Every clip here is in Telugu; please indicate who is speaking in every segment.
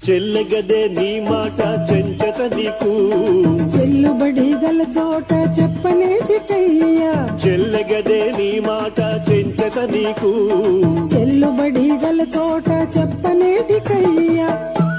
Speaker 1: చెల్లెగదే నీ మాట చెంచత నీకు
Speaker 2: చెల్లుబడి గల చోట చెప్పనేటికయ్యా
Speaker 1: చెల్లెగదే నీ మాట చెంచత నీకు
Speaker 2: చెల్లుబడి గల చోట చెప్పనేటికయ్యా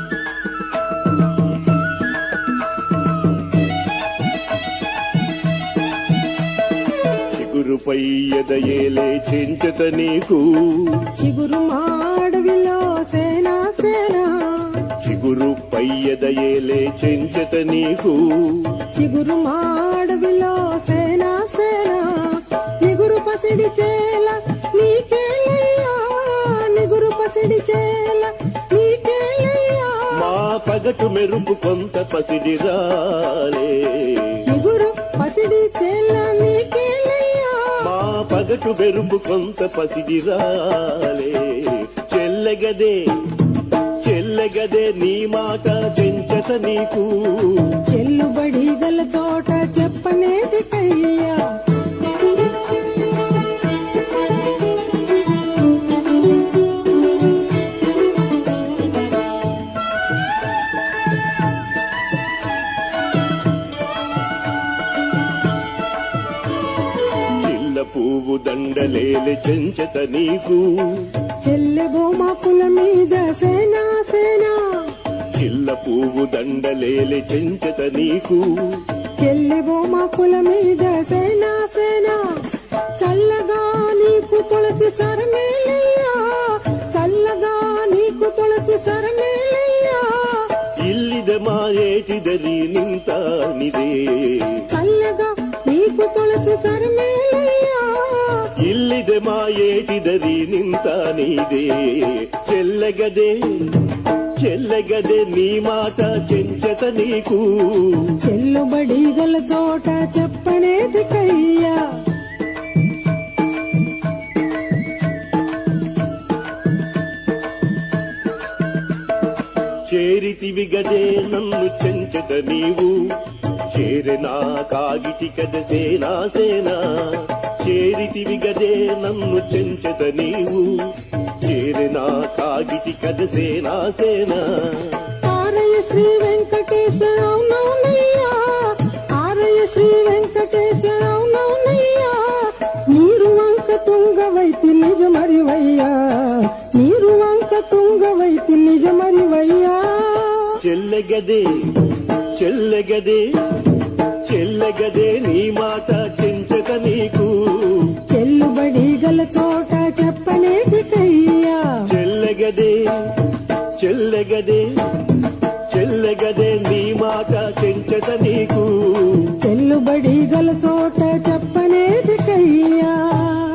Speaker 1: చిగురుపై ఎదయేలే చెంచత నీకు
Speaker 2: చిగురు మాడవిలో సేనా సేనా
Speaker 1: చిగురుపై ఎదయేలే చెంచత నీకు
Speaker 2: చిగురు మాడవిలో సేనా సేనా నిగురు పసిడి చేల నీకేలయ్యా నిగురు పసిడి చేల నీకేలయ్యా
Speaker 1: మా పగటు మెరుపు కొంత పసిడిరాలే
Speaker 2: నిగురు పసిడి చేల నీకేలయ్యా
Speaker 1: మా పగటు మెరుపు కొంత పసిడిరాలే చెల్లెగదే చెల్లెగదే నీ మాట చెంచత నీకు
Speaker 2: చెల్లుబడి గల చోట చెప్పనేటికయ్యా
Speaker 1: చిల్ల పువ్వు దండలేలే చెంచత నీకు
Speaker 2: చెల్లె గోమాకుల మీద సేనా సేనా
Speaker 1: చిల్ల పువ్వు దండలేలే చెంచత నీకు
Speaker 2: చెల్లె బొమ్మకుల మీద సేనా సేనా చల్లగా నీకు తులసి సరమేలయ్యా చల్లగా నీకు తులసి సరమేలయ్యా
Speaker 1: ఇల్లిద మా ఏటిదలి నింత నిదే
Speaker 2: చల్లగా నీకు తులసి సరమేలయ్యా
Speaker 1: ఇల్లిద మా ఏటిదలి నింత నీదే చెల్లగదే చెల్లగదే నీ మాట చెంచత నీకు
Speaker 2: చెల్లుబడి గల చోట చెప్పనేది కయ్యా
Speaker 1: చేరితివి గదే నన్ను చెంచత నీవు చేరనా కాగిటి కద సేనా సేనా చేరితివి గదే నన్ను చెంచత నీవు చేరనా కాగిటి కద సేనా సేనా
Speaker 2: ఆరయ శ్రీ వెంకటేశ్వరవునవునయ్యా ఆరయ శ్రీ వెంకటేశ్వరవునవునయ్యా నీరు వంక తుంగవైతి నిజమరివయ్యా నీరు వంక తుంగవైతి నిజమరివయ్యా
Speaker 1: చెల్లెగదే చెల్లెగదే చెల్లెగదే నీ మాట చెంచక నీకు
Speaker 2: చెల్లుబడి గల చోట చెప్పనేటికయ్యా
Speaker 1: చెల్లెగదే చెల్లెగదే చెల్లెగదే నీ మాట చెంచక నీకు
Speaker 2: చెల్లుబడి గల చోట చెప్పనేటికయ్యా